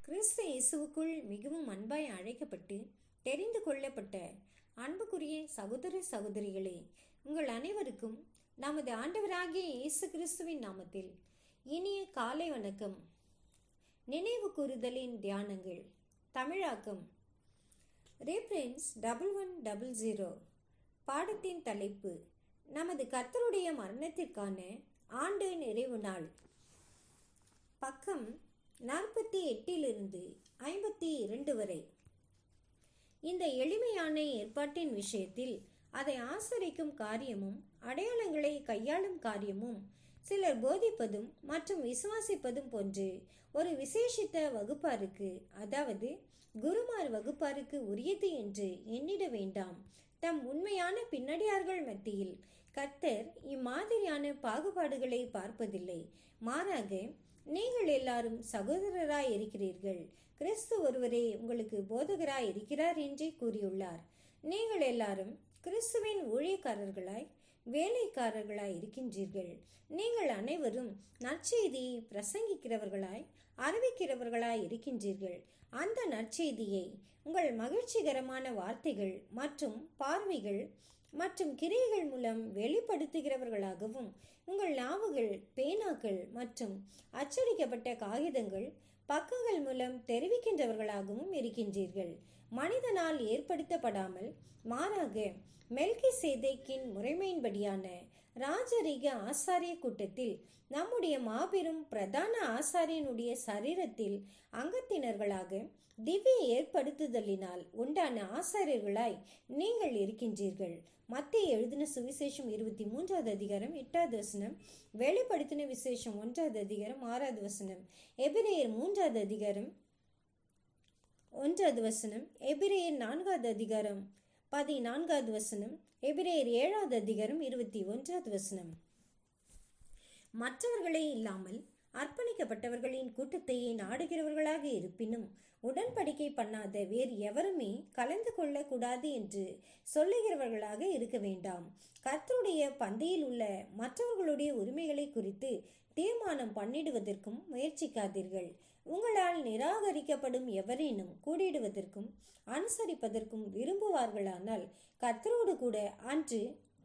கிறிஸ்து இயேசுவுக்குள் மிகவும் அன்பாய் அழைக்கப்பட்டு தெரிந்து கொள்ளப்பட்ட அன்புக்குரிய சகோதர சகோதரிகளே உங்கள் அனைவருக்கும் நமது ஆண்டவராகிய இயேசு கிறிஸ்துவின் நாமத்தில் இனிய காலை வணக்கம் நினைவு கூறுதலின் தியானங்கள் தமிழாக்கம் reference double one double zero பாடத்தின் தலைப்பு நமது கர்த்தருடைய மரணத்திற்கான ஆண்டு நிறைவு நாள் பக்கம் நாற்பத்தி எட்டிலிருந்து ஐம்பத்தி இரண்டு வரை இந்த எளிமையான ஏற்பாட்டின் விஷயத்தில் அதை ஆசரிக்கும் காரியமும் அடையாளங்களை கையாளும் காரியமும் சிலர் போதிப்பதும் மற்றும் விசுவாசிப்பதும் போன்று ஒரு விசேஷித்த வகுப்பாருக்கு அதாவது குருமார் வகுப்பாருக்கு உரியது என்று எண்ணிட வேண்டாம் தம் உண்மையான பின்னடியார்கள் மத்தியில் கர்த்தர் இம்மாதிரியான பாகுபாடுகளை பார்ப்பதில்லை மாறாக நீங்கள் எல்லாரும் சகோதரராய் இருக்கிறீர்கள் கிறிஸ்து ஒருவரே உங்களுக்கு போதகராய் இருக்கிறார் என்றே கூறியுள்ளார் நீங்கள் எல்லாரும் கிறிஸ்துவின் ஊழியக்காரர்களாய் வேலைக்காரர்களாய் இருக்கின்றீர்கள் நீங்கள் அனைவரும் நற்செய்தியை பிரசங்கிக்கிறவர்களாய் அறிவிக்கிறவர்களாய் இருக்கின்றீர்கள் அந்த நற்செய்தியை உங்கள் மகிழ்ச்சிகரமான வார்த்தைகள் மற்றும் பார்வைகள் மற்றும் கிரியைகள் மூலம் வெளிப்படுத்துகிறவர்களாகவும் உங்கள் நாவுகள் பேனாக்கள் மற்றும் அச்சடிக்கப்பட்ட காகிதங்கள் பக்கங்கள் மூலம் தெரிவிக்கின்றவர்களாகவும் இருக்கின்றீர்கள் மனிதனால் ஏற்படுத்தப்படாமல் மாறாக மெல்கி சேதைக்கின் முறைமையின்படியான ராஜரீக ஆசாரிய கூட்டத்தில் நம்முடைய மாபெரும் பிரதான ஆசாரியனுடைய சரீரத்தில் அங்கத்தினர்களாக திவ்ய ஏற்படுத்துதலினால் உண்டான ஆசாரியர்களாய் நீங்கள் இருக்கின்றீர்கள் மத்திய எழுதின சுவிசேஷம் இருபத்தி மூன்றாவது அதிகாரம் எட்டாவது வசனம் வெளிப்படுத்தின விசேஷம் ஒன்றாவது அதிகாரம் ஆறாவது வசனம் எபிரேயர் மூன்றாவது அதிகாரம் ஒன்றாவது வசனம் எபிரேயர் நான்காவது அதிகாரம் பதினான்காவது வசனம் எபிரேயர் ஏழாவது அதிகாரம் இருபத்தி ஒன்றாவது வசனம் மற்றவர்களே இல்லாமல் அர்ப்பணிக்கப்பட்டவர்களின் கூட்டத்தையே நாடுகிறவர்களாக இருப்பினும் உடன்படிக்கை பண்ணாத வேறு எவருமே கலந்து கொள்ளக்கூடாது என்று சொல்லுகிறவர்களாக இருக்க வேண்டாம் கர்த்தருடைய பந்தியில் உள்ள மற்றவர்களுடைய உரிமைகளை குறித்து தீர்மானம் பண்ணிடுவதற்கும் முயற்சிக்காதீர்கள் உங்களால் நிராகரிக்கப்படும் எவரேனும் கூடிடுவதற்கும் அனுசரிப்பதற்கும் விரும்புவார்களானால் கர்த்தரோடு கூட அன்று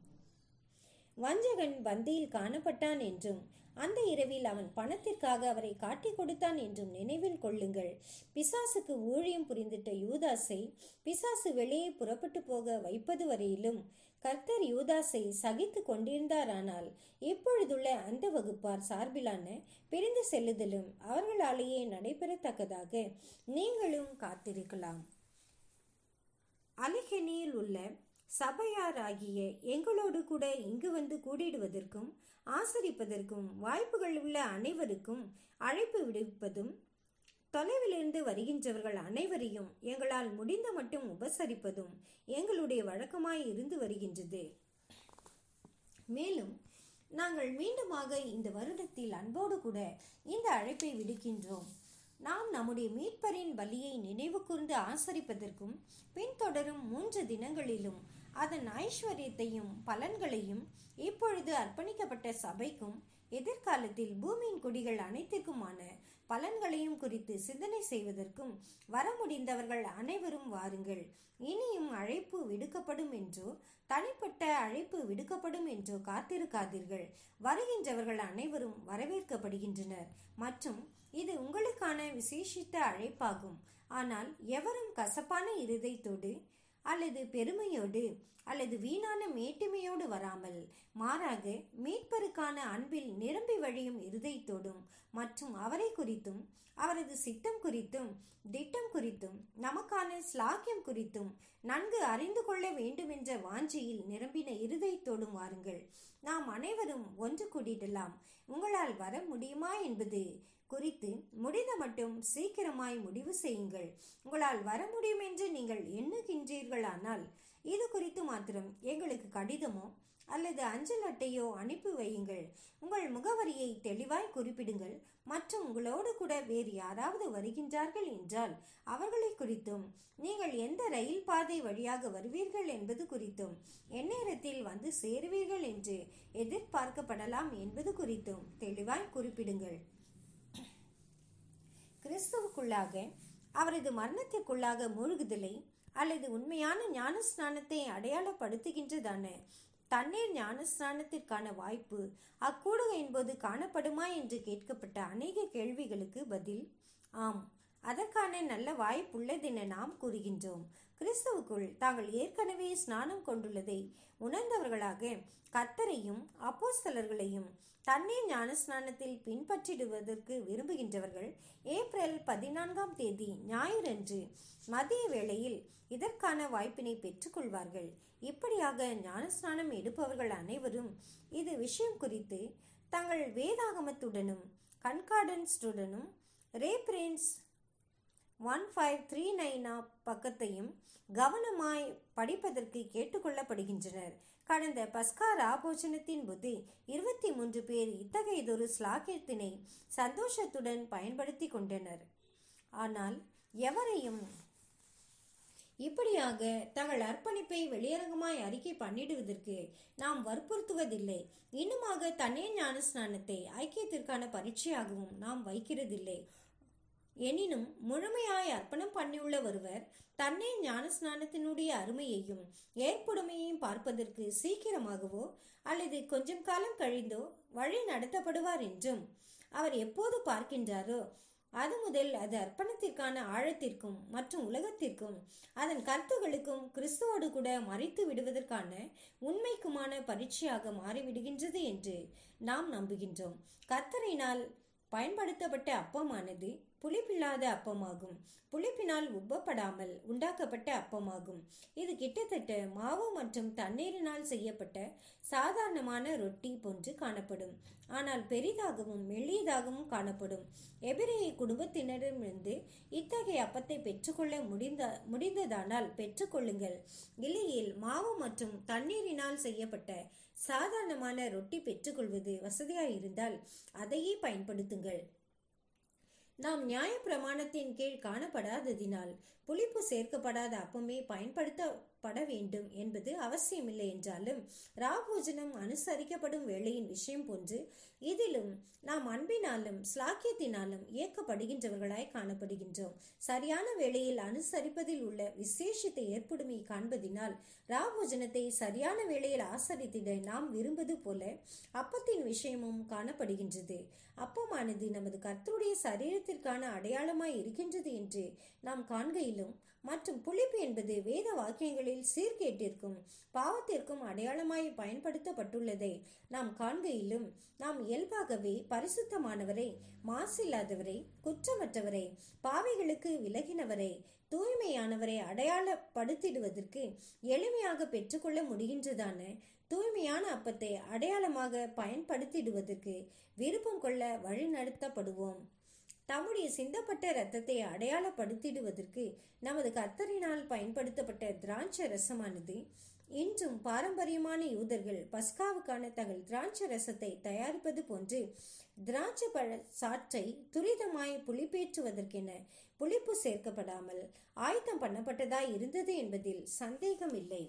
வஞ்சகன் பந்தியில் காணப்பட்டான் என்றும் அந்த இரவில் அவன் பணத்திற்காக அவரை காட்டிக் கொடுத்தான் என்றும் நினைவில் கொள்ளுங்கள் பிசாசுக்கு ஊழியம் புரிந்திட்ட யூதாஸை பிசாசு வெளியே புறப்பட்டு போக வைப்பது வரையிலும் கர்த்தர் யூதாஸை சகித்து கொண்டிருந்தாரானால் இப்பொழுதுள்ள அந்த வகுப்பார் சார்பிலான பிரிந்து செல்லுதலும் அவர்களாலேயே நடைபெறத்தக்கதாக நீங்களும் காத்திருக்கலாம் அலிகெனியில் உள்ள சபையாராகிய எங்களோடு கூட இங்கு வந்து கூடிடுவதற்கும் ஆசரிப்பதற்கும் வாய்ப்புகள் உள்ள அனைவருக்கும் அழைப்பு விடுப்பதும் தொலைவிலிருந்து வருகின்றவர்கள் அனைவரையும் எங்களால் முடிந்த மட்டும் உபசரிப்பதும் எங்களுடைய வழக்கமாய் இருந்து வருகின்றது மேலும் நாங்கள் மீண்டுமாக இந்த வருடத்தில் அன்போடு கூட இந்த அழைப்பை விடுக்கின்றோம் நாம் நம்முடைய மீட்பரின் பலியை நினைவு கூர்ந்து ஆசரிப்பதற்கும் பின்தொடரும் மூன்று தினங்களிலும் அதன் ஐஸ்வர்யத்தையும் பலன்களையும் இப்பொழுது அர்ப்பணிக்கப்பட்ட சபைக்கும் எதிர்காலத்தில் பூமியின் குடிகள் அனைத்திற்குமான பலன்களையும் குறித்து சிந்தனை செய்வதற்கும் வர முடிந்தவர்கள் அனைவரும் வாருங்கள் இனியும் அழைப்பு விடுக்கப்படும் என்றோ தனிப்பட்ட அழைப்பு விடுக்கப்படும் என்றோ காத்திருக்காதீர்கள் வருகின்றவர்கள் அனைவரும் வரவேற்கப்படுகின்றனர் மற்றும் இது உங்களுக்கான விசேஷித்த அழைப்பாகும் ஆனால் எவரும் கசப்பான இருதயத்தோடு அல்லது பெருமையோடு அல்லது வீணான மேட்டுமையோடு வராமல் மாறாக மீட்பருக்கான அன்பில் நிரம்பி வழியும் இருதயத்தோடும் மற்றும் அவரை குறித்தும் அவரது சித்தம் குறித்தும் திட்டம் குறித்தும் நமக்கான ஸ்லாக்கியம் குறித்தும் நன்கு அறிந்து கொள்ள வேண்டுமென்ற வாஞ்சியில் நிரம்பின இருதயத்தோடும் வாருங்கள் நாம் அனைவரும் ஒன்று கூடிடலாம் உங்களால் வர முடியுமா என்பது குறித்து முடிந்த மட்டும் சீக்கிரமாய் முடிவு செய்யுங்கள் உங்களால் வர முடியும் என்று நீங்கள் எண்ணுகின்றீர்களானால் இது குறித்து மாத்திரம் எங்களுக்கு கடிதமோ அல்லது அஞ்சல் அட்டையோ அனுப்பி வையுங்கள் உங்கள் முகவரியை தெளிவாய் குறிப்பிடுங்கள் மற்றும் உங்களோடு கூட வேறு யாராவது வருகின்றார்கள் என்றால் அவர்களை குறித்தும் நீங்கள் எந்த ரயில் பாதை வழியாக வருவீர்கள் என்பது குறித்தும் எந்நேரத்தில் வந்து சேருவீர்கள் என்று எதிர்பார்க்கப்படலாம் என்பது குறித்தும் தெளிவாய் குறிப்பிடுங்கள் கிறிஸ்துவுக்குள்ளாக அவரது மரணத்திற்குள்ளாக மூழ்குதலை அல்லது உண்மையான ஞானஸ்நானத்தை அடையாளப்படுத்துகின்றதான தண்ணீர் ஞானஸ்நானத்திற்கான வாய்ப்பு அக்கூடுகை என்பது காணப்படுமா என்று கேட்கப்பட்ட அநேக கேள்விகளுக்கு பதில் ஆம் அதற்கான நல்ல வாய்ப்புள்ளதென நாம் கூறுகின்றோம் கிறிஸ்துவுக்குள் தாங்கள் ஏற்கனவே ஸ்நானம் கொண்டுள்ளதை உணர்ந்தவர்களாக கர்த்தரையும் அப்போஸ்தலர்களையும் தண்ணீர் ஞானஸ்நானத்தில் பின்பற்றிடுவதற்கு விரும்புகின்றவர்கள் ஏப்ரல் பதினான்காம் தேதி ஞாயிறன்று மதிய வேளையில் இதற்கான வாய்ப்பினை பெற்றுக்கொள்வார்கள் இப்படியாக ஞானஸ்நானம் எடுப்பவர்கள் அனைவரும் இது விஷயம் குறித்து தங்கள் வேதாகமத்துடனும் கன்கார்டன்ஸுடனும் reference one five three nine பக்கத்தையும் கவனமாய் படிப்பதற்கு கேட்டுக்கொள்ளப்படுகின்றனர் கடந்த பஸ்கா ராபோஜனத்தின் போது இருபத்தி மூன்று பேர் இத்தகையதொரு ஸ்லாக்கியத்தினை சந்தோஷத்துடன் பயன்படுத்தி கொண்டனர் ஆனால் எவரையும் இப்படியாக தங்கள் அர்ப்பணிப்பை வெளியரங்கமாய் அறிக்கை பண்ணிடுவதற்கு நாம் வற்புறுத்துவதில்லை இன்னுமாக தண்ணீர் ஞான ஸ்நானத்தை ஐக்கியத்திற்கான பரீட்சையாகவும் நாம் வைக்கிறதில்லை எனினும் முழுமையாய் அர்ப்பணம் பண்ணியுள்ள ஒருவர் தண்ணீர் ஞான ஸ்நானத்தினுடைய அருமையையும் ஏற்புடைமையையும் பார்ப்பதற்கு சீக்கிரமாகவோ அல்லது கொஞ்சம் காலம் கழிந்தோ வழி நடத்தப்படுவார் என்றும் அவர் எப்போது பார்க்கின்றாரோ அது முதல் அது அர்ப்பணத்திற்கான ஆழத்திற்கும் மற்றும் உலகத்திற்கும் அதன் கருத்துகளுக்கும் கிறிஸ்துவோடு கூட மறைத்து விடுவதற்கான உண்மைக்குமான பரீட்சையாக மாறிவிடுகின்றது என்று நாம் நம்புகின்றோம் கர்த்தரினால் பயன்படுத்தப்பட்ட அப்பமானது புளிப்பில்லாத அப்பமாகும் புளிப்பினால் உப்பப்படாமல் உண்டாக்கப்பட்ட அப்பமாகும் இது கிட்டத்தட்ட மாவு மற்றும் தண்ணீரினால் செய்யப்பட்ட சாதாரணமான ரொட்டி போன்று காணப்படும் ஆனால் பெரிதாகவும் மெல்லியதாகவும் காணப்படும் எபிரேய குடும்பத்தினரிடமிருந்து இத்தகைய அப்பத்தை பெற்றுக்கொள்ள முடிந்த முடிந்ததானால் பெற்றுக்கொள்ளுங்கள் இல்லையில் மாவு மற்றும் தண்ணீரினால் செய்யப்பட்ட சாதாரணமான ரொட்டி பெற்றுக்கொள்வது வசதியாயிருந்தால் அதையே பயன்படுத்துங்கள் நாம் நியாய பிரமாணத்தின் கீழ் காணப்படாததினால் புளிப்பு சேர்க்கப்படாத அப்பமே பயன்படுத்தப்பட வேண்டும் என்பது அவசியமில்லை என்றாலும் ராபோஜனம் அனுசரிக்கப்படும் வேளையின் விஷயம் போன்று இதிலும் நாம் அன்பினாலும் ஸ்லாக்கியத்தினாலும் இயக்கப்படுகின்றவர்களாய் காணப்படுகின்றோம் சரியான வேளையில் அனுசரிப்பதில் உள்ள விசேஷித்த ஏற்புடைமை காண்பதினால் ராபோஜனத்தை சரியான வேளையில் ஆசரித்திட நாம் விரும்புவது போல அப்பத்தின் விஷயமும் காணப்படுகின்றது அப்பமானது நமது கர்த்தருடைய சரீரத்திற்கான அடையாளமாய் இருக்கின்றது என்று நாம் காண்கையிலும் மற்றும் புளிப்பு என்பது வேத வாக்கியங்களில் சீர்கேட்டிற்கும் பாவத்திற்கும் அடையாளமாய் பயன்படுத்தப்பட்டுள்ளதை நாம் காண்கையிலும் நாம் இயல்பாகவே பரிசுத்தமானவரை மாசில்லாதவரை குற்றமற்றவரை பாவைகளுக்கு விலகினவரை தூய்மையானவரை அடையாளப்படுத்திடுவதற்கு எளிமையாக பெற்றுக்கொள்ள முடிகின்றதான தூய்மையான அப்பத்தை அடையாளமாக பயன்படுத்திடுவதற்கு விருப்பம் கொள்ள வழிநடத்தப்படுவோம் தம்முடைய சிந்தப்பட்ட இரத்தத்தை அடையாளப்படுத்திடுவதற்கு நமது கர்த்தரினால் பயன்படுத்தப்பட்ட திராட்சை ரசமானது இன்றும் பாரம்பரியமான யூதர்கள் பஸ்காவுக்கான தங்கள் திராட்சை ரசத்தை தயாரிப்பது போன்று திராட்சை பழ சாற்றை துரிதமாய் புளிப்பேற்றுவதற்கென புளிப்பு சேர்க்கப்படாமல் ஆயத்தம் பண்ணப்பட்டதாய் இருந்தது என்பதில் சந்தேகம் இல்லை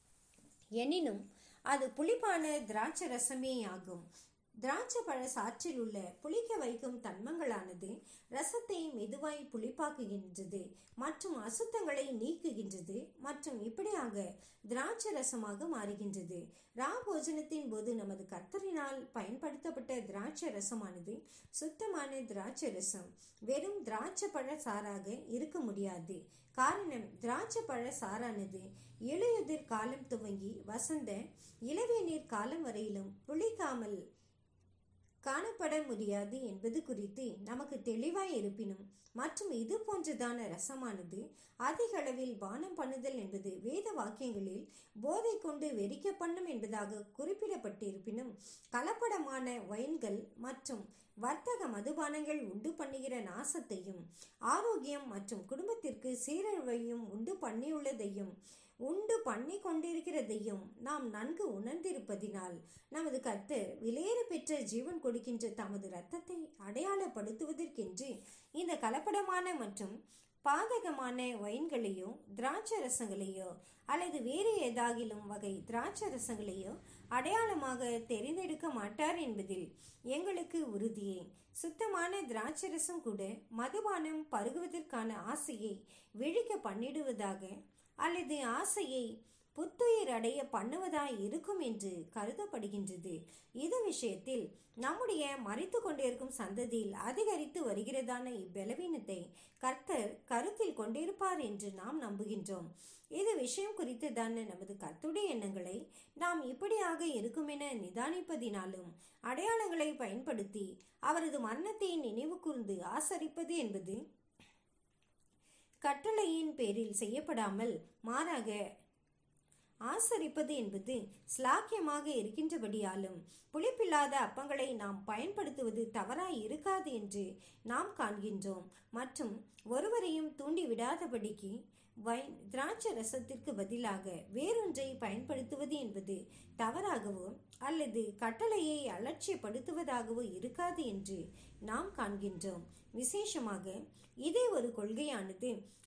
எனினும் அது புளிப்பான திராட்சை ரசமே ஆகும் திராட்சை பழ சாற்றில் உள்ள புளிக்க வைக்கும் தன்மங்களானது ரசத்தை மெதுவாய் புளிப்பாக்குகின்றது மற்றும் அசுத்தங்களை நீக்குகின்றது மற்றும் இப்படியாக திராட்சை ரசமாக மாறுகின்றது ராபோஜனத்தின் போது நமது கர்த்தரினால் பயன்படுத்தப்பட்ட திராட்சை ரசமானது சுத்தமான திராட்சை ரசம் வெறும் திராட்சை பழ சாறாக இருக்க முடியாது காரணம் திராட்சை பழ சாறானது இளையுதிர் காலம் துவங்கி வசந்த இளவேநீர் காலம் வரையிலும் புளிக்காமல் காணப்பட முடியாது என்பது குறித்து நமக்கு தெளிவாய் இருப்பினும் மற்றும் இது போன்றதான ரசமானது அதிக அளவில் பானம் பண்ணுதல் என்பது வேத வாக்கியங்களில் போதை கொண்டு வெறிக்க பண்ணும் என்பதாக குறிப்பிடப்பட்டிருப்பினும் கலப்படமான வைன்கள் மற்றும் வர்த்தக மதுபானங்கள் உண்டு பண்ணுகிற நாசத்தையும் ஆரோக்கியம் மற்றும் குடும்பத்திற்கு சீரழிவையும் உண்டு பண்ணியுள்ளதையும் உண்டு பண்ணி கொண்டிருக்கிறதையும் நாம் நன்கு உணர்ந்திருப்பதினால் நமது கர்த்தர் விலையேற பெற்ற ஜீவன் கொடுக்கின்ற தமது இரத்தத்தை அடையாளப்படுத்துவதற்கென்று இந்த கலப்படமான மற்றும் பாதகமான ஒயின்களையோ திராட்சை ரசங்களையோ அல்லது வேறு ஏதாகிலும் வகை திராட்சை ரசங்களையோ அடையாளமாக தெரிந்தெடுக்க மாட்டார் என்பதில் எங்களுக்கு உறுதியே சுத்தமான திராட்சை ரசம் கூட மதுபானம் பருகுவதற்கான ஆசையை விழிக்க பண்ணிடுவதாக அல்லது ஆசையை புத்துயிர் அடைய பண்ணுவதாய் இருக்கும் என்று கருதப்படுகின்றது இது விஷயத்தில் நம்முடைய மறைத்து கொண்டிருக்கும் சந்ததியில் அதிகரித்து வருகிறதான இப்பலவீனத்தை கர்த்தர் கருத்தில் கொண்டிருப்பார் என்று நாம் நம்புகின்றோம் இது விஷயம் குறித்ததான நமது கர்த்துடைய எண்ணங்களை நாம் இப்படியாக இருக்குமென நிதானிப்பதினாலும் அடையாளங்களை பயன்படுத்தி அவரது மரணத்தை நினைவு கூர்ந்து ஆசரிப்பது என்பது கட்டளையின் பேரில் செய்யப்படாமல் மாறாக ஆசரிப்பது என்பது ஸ்லாக்கியமாக இருக்கின்றபடியாலும் புளிப்பில்லாத அப்பங்களை நாம் பயன்படுத்துவது தவறாய் இருக்காது என்று நாம் காண்கின்றோம் மற்றும் ஒருவரையும் தூண்டி விடாதபடிக்கு வைன் திராட்சை ரசத்திற்கு பதிலாக வேறொன்றை பயன்படுத்துவது என்பது தவறாகவோ அல்லது கட்டளையை அலட்சியப்படுத்துவதாகவோ இருக்காது என்று நாம் காண்கின்றோம் விசேஷமாக இதே ஒரு கொள்கையானது